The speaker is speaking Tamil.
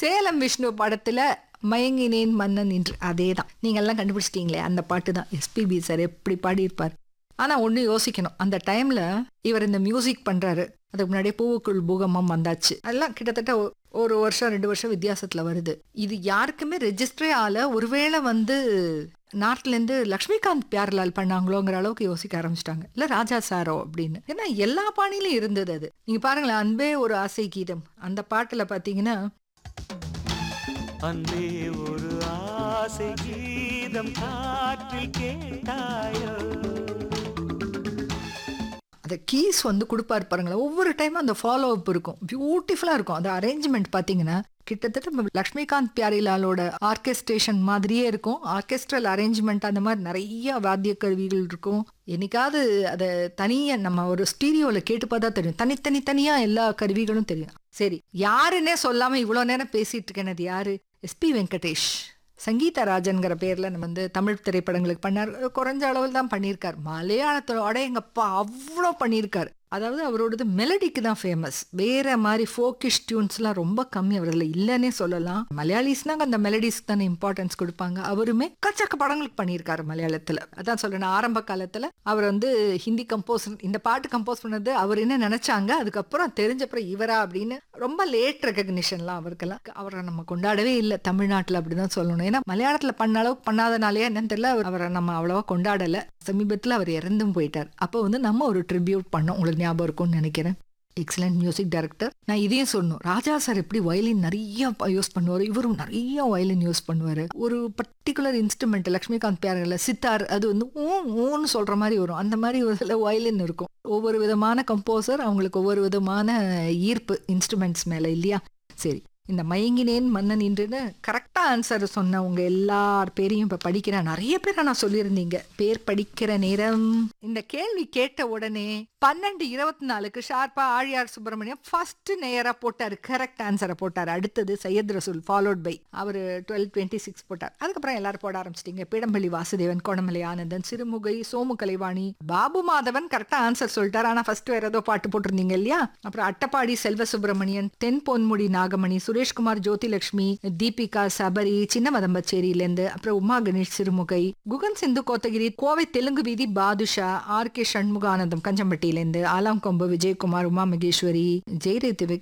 சேலம் விஷ்ணு படத்துல மயங்கினேன் மன்னன் என்று அதே தான் நீங்க எல்லாம் கண்டுபிடிச்சிட்டீங்களே அந்த பாட்டு தான் எஸ்பிபி சார் எப்படி பாடியிருப்பார் ஆனா ஒண்ணு யோசிக்கணும் அந்த டைம்ல இவர் இந்த மியூசிக் பண்றாரு அதுக்கு முன்னாடியே பூவுக்குள் பூகம்பம் வந்தாச்சு அதெல்லாம் கிட்டத்தட்ட ஒ- ஒரு வருஷம் ரெண்டு வருஷம் வித்தியாசத்துல வருது இது யாருக்குமே ரெஜிஸ்டரே ஆல ஒருவேளை வந்து நார்த்ல இருந்து லக்ஷ்மிகாந்த் பியார்லால் பண்ணாங்களோங்கிற அளவுக்கு யோசிக்க ஆரம்பிச்சிட்டாங்க இல்ல ராஜா சாரோ அப்படின்னு ஏன்னா எல்லா பாணியிலும் இருந்தது அது நீங்க பாருங்களேன் அன்பே ஒரு ஆசை கீதம் அந்த பாட்டுல பாத்தீங்கன்னா அன்பே ஒரு ஆசை கீதம் காற்றில் கேட்டாயோ அந்த கீஸ் வந்து கொடுப்பாரு பாருங்களேன் ஒவ்வொரு டைமும் அந்த ஃபாலோ அப் இருக்கும் பியூட்டிஃபுல்லாக இருக்கும் அந்த அரேஞ்ச்மெண்ட் பார்த்தீங்கன்னா கிட்டத்தட்ட நம்ம லக்ஷ்மிகாந்த் பியாரிலாலோட ஆர்கெஸ்ட்ரேஷன் மாதிரியே இருக்கும் ஆர்கெஸ்ட்ரல் அரேஞ்ச்மெண்ட் அந்த மாதிரி நிறைய வாத்திய கருவிகள் இருக்கும் என்னைக்காவது அதை தனியா நம்ம ஒரு ஸ்டீரியோவில் கேட்டு பார்த்தா தெரியும் தனித்தனி தனியா எல்லா கருவிகளும் தெரியும் சரி யாருன்னே சொல்லாம இவ்வளோ நேரம் பேசிட்டு இருக்கேன் அது யாரு எஸ்பி வெங்கடேஷ் சங்கீதா ராஜன்கிற பேர்ல நம்ம வந்து தமிழ் திரைப்படங்களுக்கு பண்ணார் குறைஞ்ச அளவில் தான் பண்ணியிருக்கார் மலையாளத்தோட எங்கப்பா அவ்வளோ பண்ணியிருக்கார் அதாவது அவரோடது மெலடிக்கு தான் ஃபேமஸ் வேற மாதிரி ஃபோக்கிஷ் டியூன்ஸ்லாம் ரொம்ப கம்மி அவரில் இல்லைன்னே சொல்லலாம் மலையாளிஸ்னாங்க அந்த மெலடிஸ்க்கு தானே இம்பார்ட்டன்ஸ் கொடுப்பாங்க அவருமே கச்சக்க படங்களுக்கு பண்ணியிருக்காரு மலையாளத்தில் அதான் சொல்றேன் ஆரம்ப காலத்தில் அவர் வந்து ஹிந்தி கம்போஸ் இந்த பாட்டு கம்போஸ் பண்ணது அவர் என்ன நினைச்சாங்க அதுக்கப்புறம் தெரிஞ்சப்புறம் இவரா அப்படின்னு ரொம்ப லேட் ரெகக்னிஷன்லாம் அவருக்கெல்லாம் அவரை நம்ம கொண்டாடவே இல்லை தமிழ்நாட்டில் அப்படிதான் சொல்லணும் ஏன்னா மலையாளத்தில் பண்ண அளவுக்கு பண்ணாதனாலே என்னன்னு தெரியல அவர்- அவரை நம்ம அவ்வளவா கொண்டாடலை சமீபத்தில் அவர் இறந்தும் போயிட்டார் அப்போ வந்து நம்ம ஒரு ட்ரிபியூட் பண்ணோம் உங்களுக்கு ஞாபகம் இருக்கும்னு நினைக்கிறேன் எக்ஸலண்ட் மியூசிக் டைரக்டர் நான் இதையும் சொல்லணும் ராஜா சார் எப்படி வயலின் நிறைய யூஸ் பண்ணுவார் இவரும் நிறைய வயலின் யூஸ் பண்ணுவார் ஒரு பர்டிகுலர் இன்ஸ்ட்ருமெண்ட் லக்ஷ்மிகாந்த் பேரங்கள சித்தார் அது வந்து ஊ ஊன்னு சொல்ற மாதிரி வரும் அந்த மாதிரி ஒரு சில வயலின் இருக்கும் ஒவ்வொரு விதமான கம்போசர் அவங்களுக்கு ஒவ்வொரு விதமான ஈர்ப்பு இன்ஸ்ட்ருமெண்ட்ஸ் மேல இல்லையா சரி இந்த மயங்கினேன் மன்னன் இன்றுன்னு கரெக்டா ஆன்சர் சொன்ன உங்க எல்லார் பேரையும் இப்ப படிக்கிறேன் நிறைய பேர் நான் சொல்லியிருந்தீங்க பேர் படிக்கிற நேரம் இந்த கேள்வி கேட்ட உடனே பன்னெண்டு இருபத்தி நாலுக்கு ஷார்ப்பா ஆழியார் சுப்பிரமணியம் ஃபர்ஸ்ட் நேரா போட்டாரு கரெக்ட் ஆன்சரை போட்டாரு அடுத்தது சையத் ரசூல் ஃபாலோட் பை அவர் டுவெல் டுவெண்ட்டி சிக்ஸ் போட்டார் அதுக்கப்புறம் எல்லாரும் போட ஆரம்பிச்சிட்டீங்க பீடம்பள்ளி வாசுதேவன் கோணமலை ஆனந்தன் சிறுமுகை சோமு கலைவாணி பாபு மாதவன் கரெக்டா ஆன்சர் சொல்லிட்டார் ஆனா ஃபர்ஸ்ட் வேற ஏதோ பாட்டு போட்டிருந்தீங்க இல்லையா அப்புறம் அட்டப்பாடி செல்வ சுப்பிரமணியன் தென் பொன்முடி நாகமணி சுரேஷ்குமார் ஜோதிலட்சுமி தீபிகா சபரி சின்ன மதம்பச்சேரியிலேருந்து அப்புறம் உமா கணேஷ் சிறுமுகை குகன் சிந்து கோத்தகிரி கோவை தெலுங்கு வீதி பாதுஷா ஆர் கே சண்முகானந்தம் கஞ்சம்பட்டியிலேருந்து ஆலாங்கொம்பு விஜயகுமார் உமா மகேஸ்வரி ஜெயரேத்து